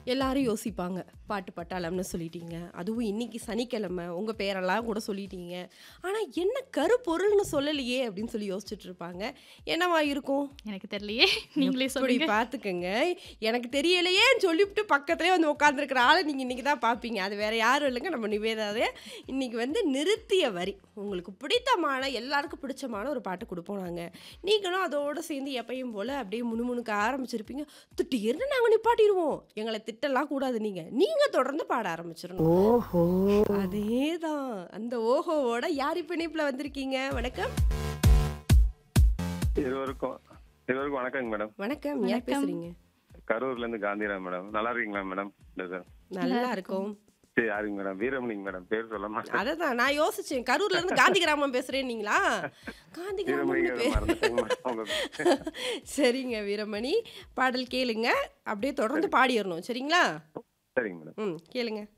எல்லாரும் யோசிப்பாங்க பாட்டு பட்டாளம்னு சொல்லிட்டீங்க அதுவும் இன்னைக்கு சனிக்கிழமை உங்க பேரெல்லாம் கூட சொல்லிட்டீங்க ஆனா என்ன கருப்பொருள்னு சொல்லலையே அப்படின்னு சொல்லி யோசிச்சுட்டு இருப்பாங்க என்னவா இருக்கும் எனக்கு தெரியலையே நீங்களே இப்படி சொல்லுங்க பார்த்துக்கங்க எனக்கு தெரியலையேன்னு சொல்லிவிட்டு பக்கத்துலேயே வந்து உட்காந்துருக்கிற ஆளை நீங்கள் இன்றைக்கி தான் பார்ப்பீங்க அது வேற யாரும் இல்லைங்க நம்ம நிவேதாவே இன்னைக்கு வந்து நிறுத்திய வரி உங்களுக்கு பிடித்தமான எல்லாருக்கும் பிடிச்சமான ஒரு பாட்டு கொடுப்போம் நாங்கள் நீங்களும் அதோட சேர்ந்து எப்பயும் போல் அப்படியே முணுமுணுக்க ஆரம்பிச்சிருப்பீங்க திட்டிருந்து நாங்கள் நிப்பாட்டிடுவோம் எங்களை திட்டலாம் கூடாது நீங்கள் நீங்கள் தொடர்ந்து பாட ஆரம்பிச்சிடணும் ஓஹோ அதே தான் அந்த ஓஹோவோட யார் இப்போ இணைப்பில் வந்திருக்கீங்க வணக்கம் இருவருக்கும் இருவருக்கும் வணக்கங்க மேடம் வணக்கம் யார் வணக்கம். பேசுறீங்க கரூர்ல இருந்து காந்திராம் மேடம் நல்லா இருக்கீங்களா மேடம் இல்ல சார் நல்லா இருக்கும் சரி யாருங்க மேடம் வீரமணிங்க மேடம் பேர் சொல்ல மாட்டேன் அததான் நான் யோசிச்சேன் கரூர்ல இருந்து காந்தி கிராமம் பேசுறேன்னீங்களா காந்தி வீரமணிங்க கிராமம்னு பேர் மறந்துட்டேங்க மேடம் உங்க பேர். சரிங்க வீரமணி பாடல் கேளுங்க அப்படியே தொடர்ந்து பாடிடணும் சரிங்களா சரிங்க மேடம் ம் கேளுங்க